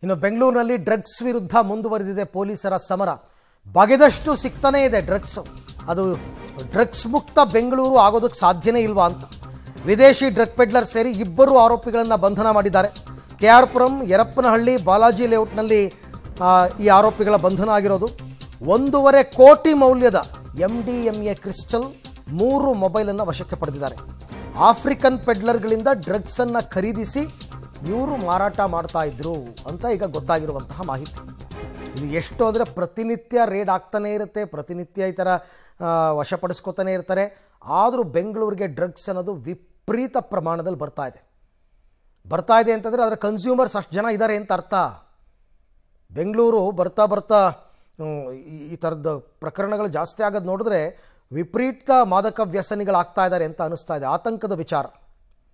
ಇನ್ನು ಬೆಂಗಳೂರಿನಲ್ಲಿ ಡ್ರಗ್ಸ್ ವಿರುದ್ಧ ಮುಂದುವರೆದಿದೆ ಪೊಲೀಸರ ಸಮರ ಬಗೆದಷ್ಟು ಸಿಗ್ತಾನೇ ಇದೆ ಡ್ರಗ್ಸ್ ಅದು ಡ್ರಗ್ಸ್ ಮುಕ್ತ ಬೆಂಗಳೂರು ಆಗೋದಕ್ಕೆ ಸಾಧ್ಯನೇ ಇಲ್ವಾ ಅಂತ ವಿದೇಶಿ ಡ್ರಗ್ ಪೆಡ್ಲರ್ ಸೇರಿ ಇಬ್ಬರು ಆರೋಪಿಗಳನ್ನು ಬಂಧನ ಮಾಡಿದ್ದಾರೆ ಕೆ ಆರ್ ಪುರಂ ಯರಪ್ಪನಹಳ್ಳಿ ಬಾಲಾಜಿ ಲೇಔಟ್ನಲ್ಲಿ ಆ, ಈ ಆರೋಪಿಗಳ ಬಂಧನ ಆಗಿರೋದು ಒಂದೂವರೆ ಕೋಟಿ ಮೌಲ್ಯದ M D M A crystal ಮೂರು ಮೊಬೈಲನ್ನು ವಶಕ್ಕೆ ಪಡೆದಿದ್ದಾರೆ ಆಫ್ರಿಕನ್ ಪೆಡ್ಲರ್ಗಳಿಂದ ಡ್ರಗ್ಸನ್ನು ಖರೀದಿಸಿ ಇವರು ಮಾರಾಟ ಮಾಡ್ತಾ ಇದ್ರು ಅಂತ ಈಗ ಗೊತ್ತಾಗಿರುವಂತಹ ಮಾಹಿತಿ ಇದು ಎಷ್ಟು ಅಂದರೆ ಪ್ರತಿನಿತ್ಯ ರೇಡ್ ಆಗ್ತಾನೇ ಇರುತ್ತೆ ಪ್ರತಿನಿತ್ಯ ಈ ಥರ ಆ, ವಶಪಡಿಸ್ಕೊತಾನೆ ಇರ್ತಾರೆ ಆದರೂ ಬೆಂಗಳೂರಿಗೆ ಡ್ರಗ್ಸ್ ಅನ್ನೋದು ವಿಪರೀತ ಪ್ರಮಾಣದಲ್ಲಿ ಬರ್ತಾ ಇದೆ ಬರ್ತಾ ಇದೆ ಅಂತಂದರೆ ಅದರ ಕನ್ಸ್ಯೂಮರ್ಸ್ ಅಷ್ಟು ಜನ ಇದ್ದಾರೆ ಅಂತ ಅರ್ಥ ಬೆಂಗಳೂರು ಬರ್ತಾ ಬರ್ತಾ ಹ್ಮ್, ಈ- ಈ ಥರದ ಪ್ರಕರಣಗಳು ಜಾಸ್ತಿ ಆಗೋದು ನೋಡಿದ್ರೆ ವಿಪರೀತ ಮಾದಕ ವ್ಯಸನಿಗಳಾಗ್ತಾ ಇದ್ದಾರೆ ಅಂತ ಅನಿಸ್ತಾ ಇದೆ ಆತಂಕದ ವಿಚಾರ